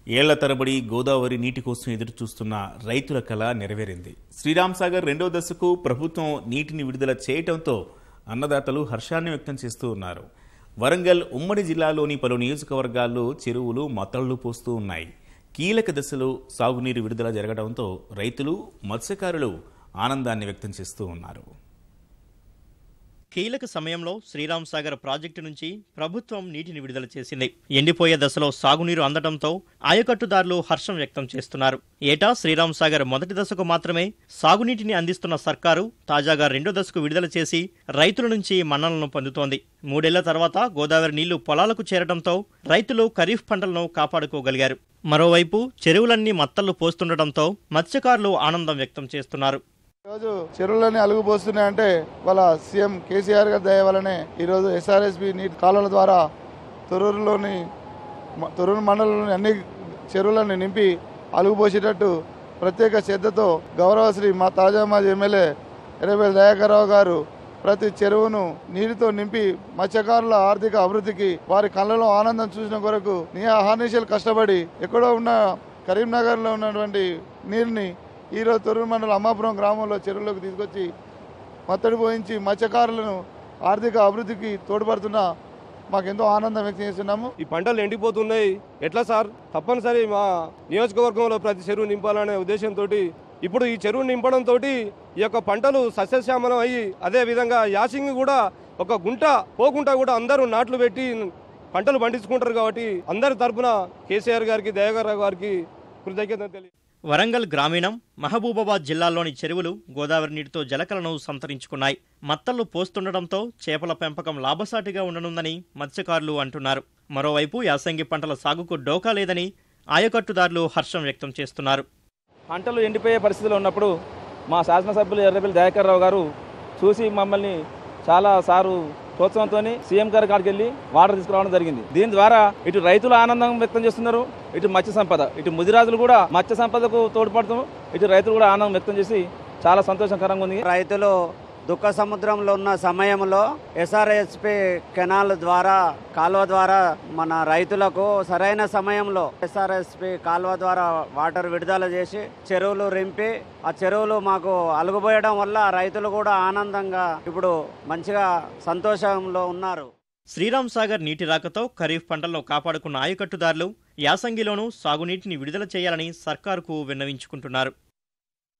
ఏళ్ల తరబడి గోదావరి నీటి కోసం ఎదురు చూస్తున్న రైతుల కళ నెరవేరింది శ్రీరామ్ సాగర్ రెండో దశకు ప్రభుత్వం నీటిని విడుదల చేయటంతో అన్నదాతలు హర్షాన్ని వ్యక్తం చేస్తూ ఉన్నారు వరంగల్ ఉమ్మడి జిల్లాలోని పలు నియోజకవర్గాల్లో చెరువులు మతళ్లు పోస్తూ ఉన్నాయి కీలక దశలో సాగునీరు విడుదల జరగడంతో రైతులు మత్స్యకారులు ఆనందాన్ని వ్యక్తం చేస్తూ ఉన్నారు కీలక సమయంలో శ్రీరామ్ సాగర్ ప్రాజెక్టు నుంచి ప్రభుత్వం నీటిని విడుదల చేసింది ఎండిపోయే దశలో సాగునీరు అందడంతో ఆయకట్టుదారులు హర్షం వ్యక్తం చేస్తున్నారు ఏటా శ్రీరామ్ సాగర్ మొదటి దశకు మాత్రమే సాగునీటిని అందిస్తున్న సర్కారు తాజాగా రెండో దశకు విడుదల చేసి రైతుల నుంచి మన్ననలను పొందుతోంది మూడేళ్ల తర్వాత గోదావరి నీళ్లు పొలాలకు చేరడంతో రైతులు ఖరీఫ్ పంటలను కాపాడుకోగలిగారు మరోవైపు చెరువులన్నీ మత్తళ్లు పోస్తుండటంతో మత్స్యకారులు ఆనందం వ్యక్తం చేస్తున్నారు ఈరోజు చెరువులన్నీ అలుగుపోస్తున్నాయంటే వాళ్ళ సీఎం కేసీఆర్ గారి దయ వల్లనే ఈరోజు ఎస్ఆర్ఎస్బి నీటి కాలువల ద్వారా తొర్రూరులోని మ- తొర్రూరు మండలంలోని అన్ని చెరువులను నింపి అలుగుపోసేటట్టు ప్రత్యేక శ్రద్ధతో గౌరవశ్రీ మా తాజా మాజీ ఎమ్మెల్యే ఎర్రబెల్లి దయాకర్రావు గారు ప్రతి చెరువును నీటితో నింపి మత్స్యకారుల ఆర్థిక అభివృద్ధికి వారి కళ్ళలో ఆనందం చూసిన కొరకు నీ అహర్నిశలు కష్టపడి ఎక్కడో ఉన్న కరీంనగర్లో ఉన్నటువంటి నీరుని ఈరోజు తొర్రూరు మండలం అమ్మాపురం గ్రామంలో చెరువులోకి తీసుకొచ్చి మత్తడి పోయించి మత్స్యకారులను ఆర్థిక అభివృద్ధికి తోడ్పడుతున్న మాకెంతో ఆనందం వ్యక్తం చేస్తున్నాము ఈ పంటలు ఎండిపోతున్నాయి ఎట్లా సార్ తప్పనిసరి మా నియోజకవర్గంలో ప్రతి చెరువు నింపాలనే ఉద్దేశంతో ఇప్పుడు ఈ చెరువు నింపడంతో ఈ యొక్క పంటలు సస్యశ్యామలం అయ్యి అదే విధంగా యాసింగ్ కూడా ఒక గుంట పోకుండా కూడా అందరూ నాట్లు పెట్టి పంటలు పండించుకుంటారు కాబట్టి అందరి తరపున కేసీఆర్ గారికి దయాకర్ గారికి కృతజ్ఞత తెలియ వరంగల్ గ్రామీణం మహబూబాబాద్ జిల్లాల్లోని చెరువులు గోదావరి నీటితో జలకలను సంతరించుకున్నాయి మత్తళ్లు పోస్తుండటంతో చేపల పెంపకం లాభసాటిగా ఉండనుందని మత్స్యకారులు అంటున్నారు మరోవైపు యాసంగి పంటల సాగుకు డోకా లేదని ఆయకట్టుదారులు హర్షం వ్యక్తం చేస్తున్నారు పంటలు ఎండిపోయే పరిస్థితిలో ఉన్నప్పుడు మా శాసనసభ్యులు ఎర్రబెల్లి దయాకర్ రావు గారు చూసి మమ్మల్ని చాలా సారు ప్రోత్సాహంతో సీఎం గారి కాడికి వెళ్ళి వాటర్ తీసుకురావడం జరిగింది దీని ద్వారా ఇటు రైతులు ఆనందం వ్యక్తం చేస్తున్నారు ఇటు మత్స్య సంపద ఇటు ముదిరాజులు కూడా మత్స్య సంపదకు తోడ్పడుతూ ఇటు రైతులు కూడా ఆనందం వ్యక్తం చేసి చాలా సంతోషకరంగా ఉంది రైతులు దుఃఖ సముద్రంలో ఉన్న సమయంలో ఎస్ఆర్ఎస్పి కెనాల్ ద్వారా కాలువ ద్వారా మన రైతులకు సరైన సమయంలో ఎస్ఆర్ఎస్పి కాలువ ద్వారా వాటర్ విడుదల చేసి చెరువులు రింపి ఆ చెరువులు మాకు అలుగుపోయడం వల్ల రైతులు కూడా ఆనందంగా ఇప్పుడు మంచిగా సంతోషంలో ఉన్నారు శ్రీరామ్ సాగర్ నీటి రాకతో ఖరీఫ్ పంటలను కాపాడుకున్న ఆయకట్టుదారులు యాసంగిలోనూ సాగునీటిని విడుదల చేయాలని సర్కారుకు విన్నవించుకుంటున్నారు